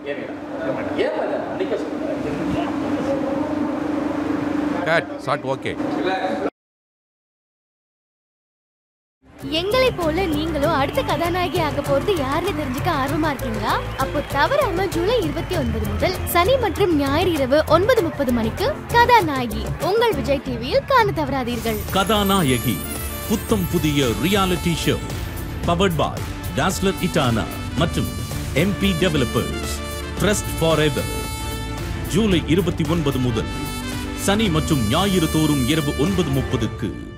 ஏன் மேடம் நிக்க சொல்லுங்க கட் ஷார்ட் ஓகே எங்களை போல நீங்களும் அடுத்த கதாநாயகி ஆக போறது யாருன்னு தெரிஞ்சுக்க ஆர்வமா இருக்கீங்களா அப்போ தவறாம ஜூலை இருபத்தி ஒன்பது முதல் சனி மற்றும் ஞாயிறு இரவு ஒன்பது முப்பது மணிக்கு கதாநாயகி உங்கள் விஜய் டிவியில் காண தவறாதீர்கள் கதாநாயகி புத்தம் புதிய reality show powered by Dazzler இட்டானா மற்றும் MP developers trust forever ஜூலை இருபத்தி ஒன்பது முதல் சனி மற்றும் ஞாயிறு தோறும் இரவு ஒன்பது முப்பதுக்கு